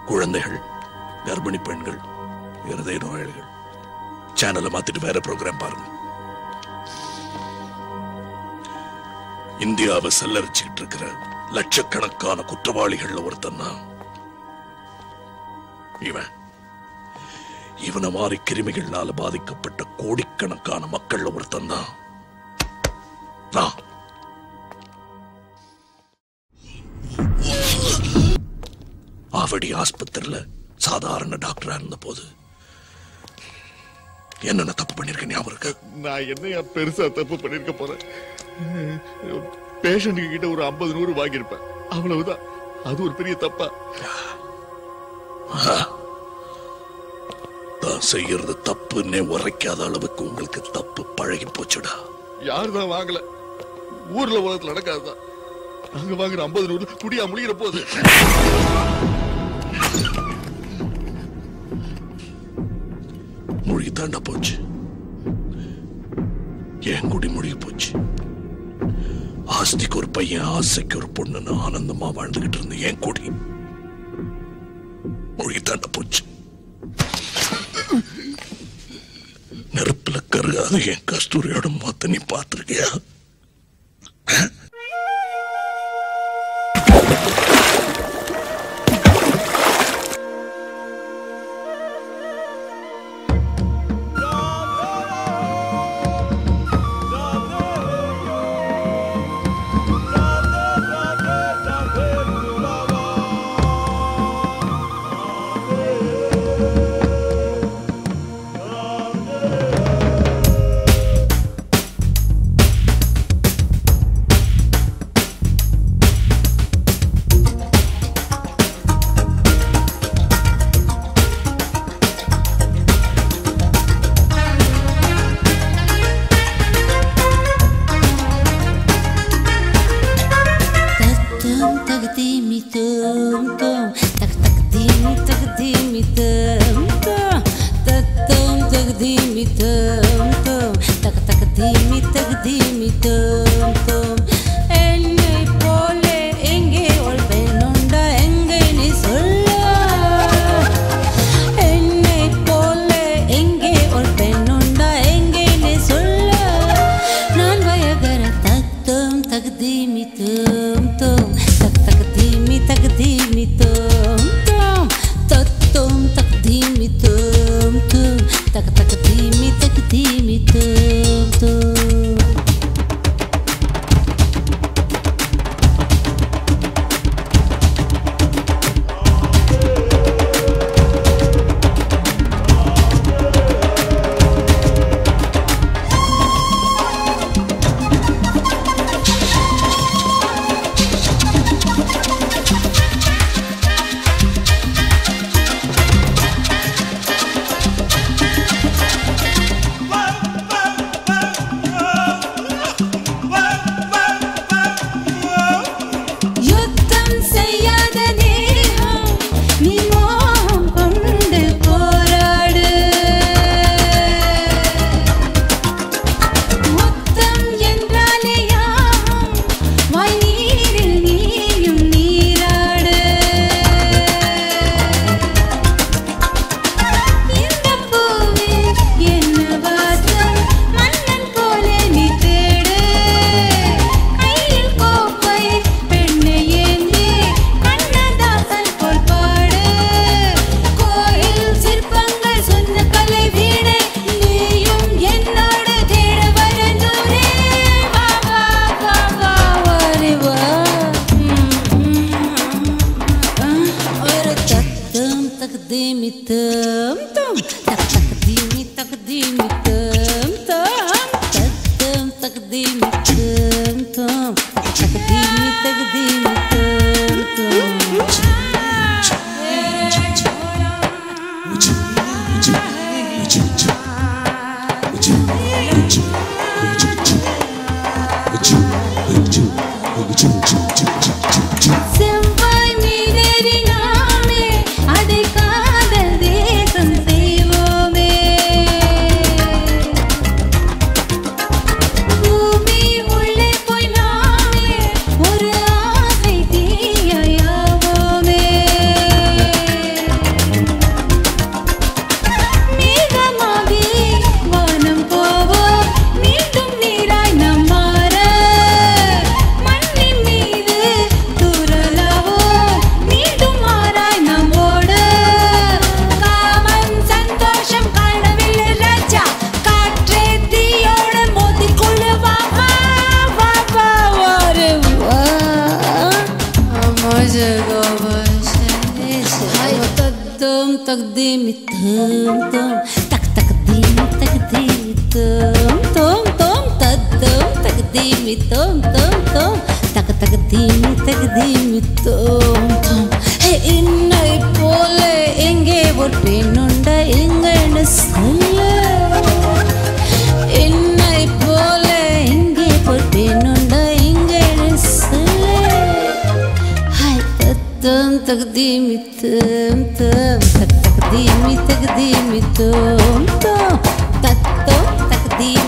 குழந்தைகள் கர்ப்பிணி பெண்கள் இருதய நோயாளிகள் சேனலை மாத்திட்டு வேற ப்ரோக்ராம் பாருங்க இந்தியாவை செல்லரிச்சுக்கிட்டு இருக்கிற லட்சக்கணக்கான குற்றவாளிகள்ல ஒருத்தன் தான் இவன் இவன மாதிரி கிருமிகள்னால பாதிக்கப்பட்ட கோடிக்கணக்கான மக்கள்ல ஒருத்தன் தான் நான் ஆவடி ஆஸ்பத்திரியில சாதாரண டாக்டரா இருந்த போது என்னென்ன தப்பு பண்ணிருக்க ஞாபகம் இருக்கு நான் என்னையா பெருசா தப்பு பண்ணிருக்க போறேன் பேஷண்ட் கிட்ட ஒரு ஐம்பது நூறு வாங்கியிருப்பேன் அவ்வளவுதான் அது ஒரு பெரிய தப்பா தான் செய்யறது தப்புன்னே உரைக்காத அளவுக்கு உங்களுக்கு தப்பு பழகி போச்சுடா யார் தான் வாங்கல ஊர்ல உலகத்துல நடக்காதுதான் அங்க வாங்குற ஐம்பது நூறு குடியா முடிகிற போது மொழி தாண்டா போச்சு என் குடி மொழிகி போச்சு ஆஸ்திக்கு ஒரு பையன் ஆசைக்கு ஒரு பொண்ணுன்னு ஆனந்தமா வாழ்ந்துகிட்டு இருந்த என் குடி மொழி தாண்டா போச்சு நெருப்புல கருகாத என் கஸ்தூரியோட மொத்த நீ பார்த்திருக்கியா Tum takdimi tum tum tak takdimi takdimi tum tum tum takdimi tum tum tak takdimi takdimi tum tum என்னை போல எங்கே ஒரு பெண்ணுண்டா எங்கே நீ சொல்ல என்னை போல எங்கே ஒரு பெண்ணுண்டா எங்கே நீ சொல்ல நான் பயகர தத்தும் தகுதிமி தும் தும் தக் தகுதிமி தகுதிமி தும் தும் தத்தும் தகுதிமி தும் தும் தக் தகுதிமி தகுதிமி தும் தும் யுத்தம் செய்யாத தேகம் நீ மோகம் கொண்டு போராடு முத்தம் என்றாலே யாகம் வாய் நீரில் நீயும் நீராடு இந்த பூவில் என்ன வாசம் மன்னன் போல நீ தேடு கையில் கோப்பை பெண்ணை ஏந்தி கண்ணதாசன் போல் பாடு கோயில் சிற்பங்கள் சொன்ன கலை வீணை நீயும் என்னோடு தேட வரந்தூரே வா வா வா வா வாரி வா ஒரு தத்தம் தகதீமி தம் தம் தக் தகதீமி தகதீமி தம் தம் தத்தம் தகதீமி தம் தம் தக் தகதீமி தகதீமி தம் தம் செவ்வாய் மீதேறி நாமே அதை காதல் தேசம் செய்வோமே பூமி தத்தம் தக்தீமி தம் தம் தக் தக்தீமி தக்தீமி தம் தம் தம் தத்தம் தக்தீமி தம் தம் தம் தக் தக்தீமி தக்தீமி தம் தம் ஹே இன்னை போல எங்கே ஒரு பெண்ணுண்ட எங்கன்னு சொல்ல என்னை போல எங்கே ஒரு பெண்ணுண்ட எங்கன்னு சொல்ல هاي تم تقديمي تم تم تك تقديمي تقديمي تم تم تم تقديمي